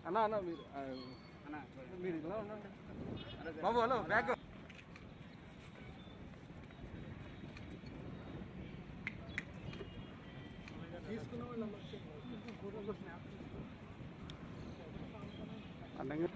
అన్న అన్న మీరు ఆ, మీరు ఇలా ఉండండి బాబు హలో బ్యాక్ అడ్డంగా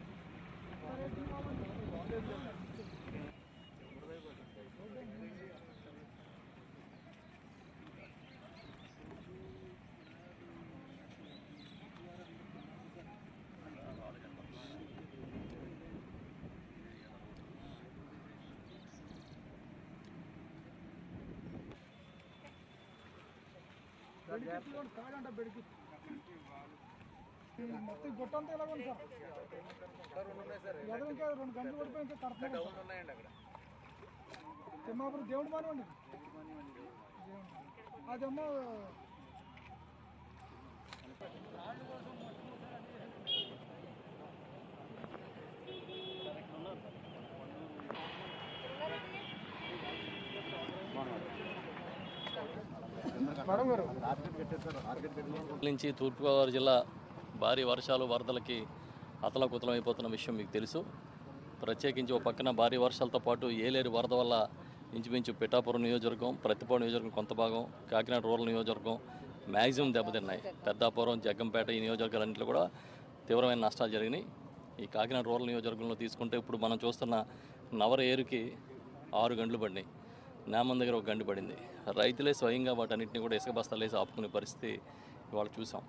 మొత్తం గుట్టంతా ఎలా ఉంది సార్ ఎదవ ఇంకా రెండు గంటలు పడిపోయి ఇంకా కరెక్ట్ తిమ్మాపురం దేవుడు మానివ్వండి అదేమో మేడం గారు నుంచి తూర్పుగోదావరి జిల్లా భారీ వర్షాలు వరదలకి అతలకుతలం అయిపోతున్న విషయం మీకు తెలుసు ప్రత్యేకించి ఒక పక్కన భారీ వర్షాలతో పాటు ఏలేరు వరద వల్ల ఇంచుమించు పిఠాపురం నియోజకవర్గం ప్రతిపాడు నియోజకవర్గం కొంత భాగం కాకినాడ రూరల్ నియోజకవర్గం మ్యాక్సిమం దెబ్బతిన్నాయి పెద్దాపురం జగ్గంపేట ఈ నియోజకవర్గాలన్నింటిలో కూడా తీవ్రమైన నష్టాలు జరిగినాయి ఈ కాకినాడ రూరల్ నియోజకవర్గంలో తీసుకుంటే ఇప్పుడు మనం చూస్తున్న నవర ఏరుకి ఆరు గంటలు పడినాయి నేమం దగ్గర ఒక గండి పడింది రైతులే స్వయంగా వాటన్నిటిని కూడా ఇసుక బస్తాలు వేసి ఆపుకునే పరిస్థితి ఇవాళ చూసాం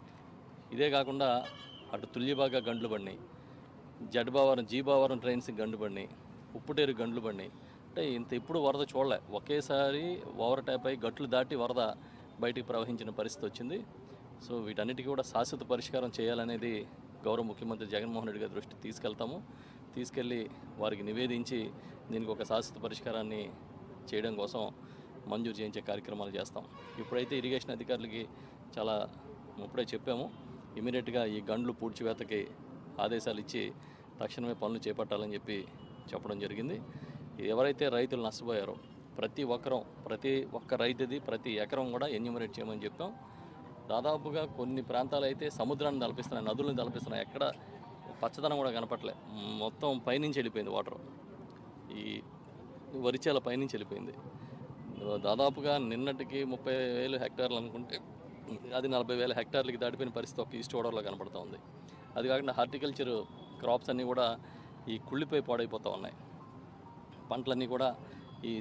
ఇదే కాకుండా అటు తుల్యబాగా గండ్లు పడినాయి జడ్బావరం జీబావరం ట్రైన్స్ గండు పడినాయి ఉప్పుటేరు గండ్లు పడినాయి అంటే ఇంత ఎప్పుడు వరద చూడలే ఒకేసారి ఓవర్ ట్యాప్ అయి గట్లు దాటి వరద బయటికి ప్రవహించిన పరిస్థితి వచ్చింది సో వీటన్నిటికీ కూడా శాశ్వత పరిష్కారం చేయాలనేది గౌరవ ముఖ్యమంత్రి జగన్మోహన్ రెడ్డి గారి దృష్టికి తీసుకెళ్తాము తీసుకెళ్ళి వారికి నివేదించి దీనికి ఒక శాశ్వత పరిష్కారాన్ని చేయడం కోసం మంజూరు చేయించే కార్యక్రమాలు చేస్తాం ఇప్పుడైతే ఇరిగేషన్ అధికారులకి చాలా ఇప్పుడే చెప్పాము ఇమీడియట్గా ఈ గండ్లు పూడ్చివేతకి ఆదేశాలు ఇచ్చి తక్షణమే పనులు చేపట్టాలని చెప్పి చెప్పడం జరిగింది ఎవరైతే రైతులు నష్టపోయారో ప్రతి ఒక్కరం ప్రతి ఒక్క రైతుది ప్రతి ఎకరం కూడా ఎన్యూమరేట్ చేయమని చెప్పాం దాదాపుగా కొన్ని ప్రాంతాలు అయితే సముద్రాన్ని తలపిస్తున్నాయి నదులను తలపిస్తున్నాయి ఎక్కడ పచ్చదనం కూడా కనపట్లే మొత్తం పైనుంచి వెళ్ళిపోయింది వాటర్ ఈ వరిచేల పైనుంచి వెళ్ళిపోయింది దాదాపుగా నిన్నటికి ముప్పై వేలు హెక్టార్లు అనుకుంటే అది నలభై వేల హెక్టార్లకి దాటిపోయిన పరిస్థితి ఒక ఈస్ట్ ఓడర్లో కనపడుతూ ఉంది అది కాకుండా హార్టికల్చర్ క్రాప్స్ అన్నీ కూడా ఈ కుళ్ళిపోయి పాడైపోతూ ఉన్నాయి పంటలన్నీ కూడా ఈ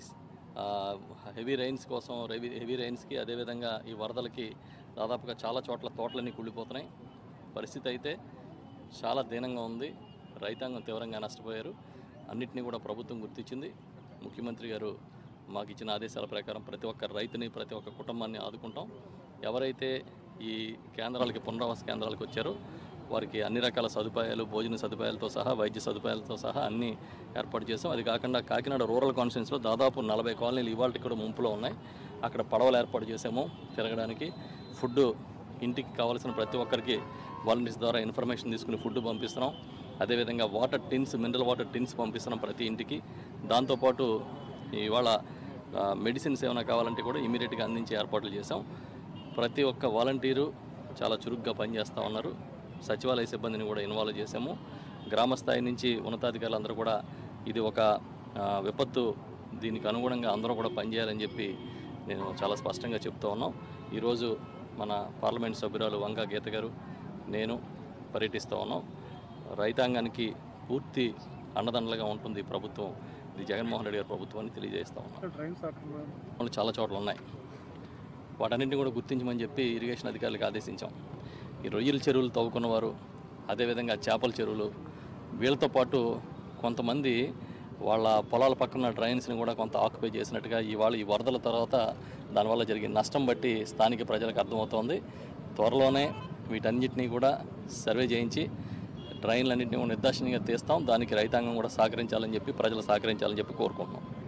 హెవీ రైన్స్ కోసం హెవీ హెవీ రైన్స్కి అదేవిధంగా ఈ వరదలకి దాదాపుగా చాలా చోట్ల తోటలన్నీ కుళ్ళిపోతున్నాయి పరిస్థితి అయితే చాలా దీనంగా ఉంది రైతాంగం తీవ్రంగా నష్టపోయారు అన్నిటినీ కూడా ప్రభుత్వం గుర్తించింది ముఖ్యమంత్రి గారు మాకు ఇచ్చిన ఆదేశాల ప్రకారం ప్రతి ఒక్క రైతుని ప్రతి ఒక్క కుటుంబాన్ని ఆదుకుంటాం ఎవరైతే ఈ కేంద్రాలకి పునరావాస కేంద్రాలకు వచ్చారో వారికి అన్ని రకాల సదుపాయాలు భోజన సదుపాయాలతో సహా వైద్య సదుపాయాలతో సహా అన్నీ ఏర్పాటు చేసాం అది కాకుండా కాకినాడ రూరల్ కాన్స్టిట్యూన్స్లో దాదాపు నలభై కాలనీలు ఇవాళకి కూడా ముంపులో ఉన్నాయి అక్కడ పడవలు ఏర్పాటు చేసాము తిరగడానికి ఫుడ్ ఇంటికి కావాల్సిన ప్రతి ఒక్కరికి వాలంటీర్స్ ద్వారా ఇన్ఫర్మేషన్ తీసుకుని ఫుడ్ పంపిస్తున్నాం అదేవిధంగా water tins mineral water tins పంపిస్తున్నాం ప్రతి ఇంటికి దాంతోపాటు ఇవాళ ఆ, మెడిసిన్స్ ఏమైనా కావాలంటే కూడా ఇమీడియట్గా అందించే ఏర్పాట్లు చేసాం ప్రతి ఒక్క వాలంటీరు చాలా చురుగ్గా పనిచేస్తూ ఉన్నారు సచివాలయ సిబ్బందిని కూడా ఇన్వాల్వ్ చేసాము గ్రామ స్థాయి నుంచి ఉన్నతాధికారులు అందరూ కూడా ఇది ఒక ఆ, విపత్తు దీనికి అనుగుణంగా అందరూ కూడా పనిచేయాలని చెప్పి నేను చాలా స్పష్టంగా చెప్తూ ఉన్నాం ఈరోజు మన పార్లమెంట్ సభ్యురాలు వంగా గీత గారు నేను పర్యటిస్తూ ఉన్నాం రైతాంగానికి పూర్తి అండదండలుగా ఉంటుంది ఈ ప్రభుత్వం ఇది జగన్మోహన్ రెడ్డి గారి ప్రభుత్వం అని తెలియజేస్తా ఉన్నాం ట్రైన్స్ పనులు చాలా చోట్ల ఉన్నాయి వాటన్నింటిని కూడా గుర్తించమని చెప్పి ఇరిగేషన్ అధికారులకు ఆదేశించాం ఈ రొయ్యల చెరువులు తవ్వుకున్నవారు అదేవిధంగా చేపల చెరువులు వీళ్ళతో పాటు కొంతమంది వాళ్ళ పొలాల పక్కన డ్రైన్స్ని కూడా కొంత ఆక్యుపై చేసినట్టుగా ఇవాళ ఈ వరదల తర్వాత దానివల్ల జరిగిన నష్టం బట్టి స్థానిక ప్రజలకు అర్థమవుతోంది త్వరలోనే వీటన్నిటినీ కూడా సర్వే చేయించి డ్రైన్లన్నింటినీ కూడా నిర్దాక్షిణ్యంగా తీస్తాం దానికి రైతాంగం కూడా సహకరించాలని చెప్పి ప్రజలు సహకరించాలని చెప్పి కోరుకుంటున్నాం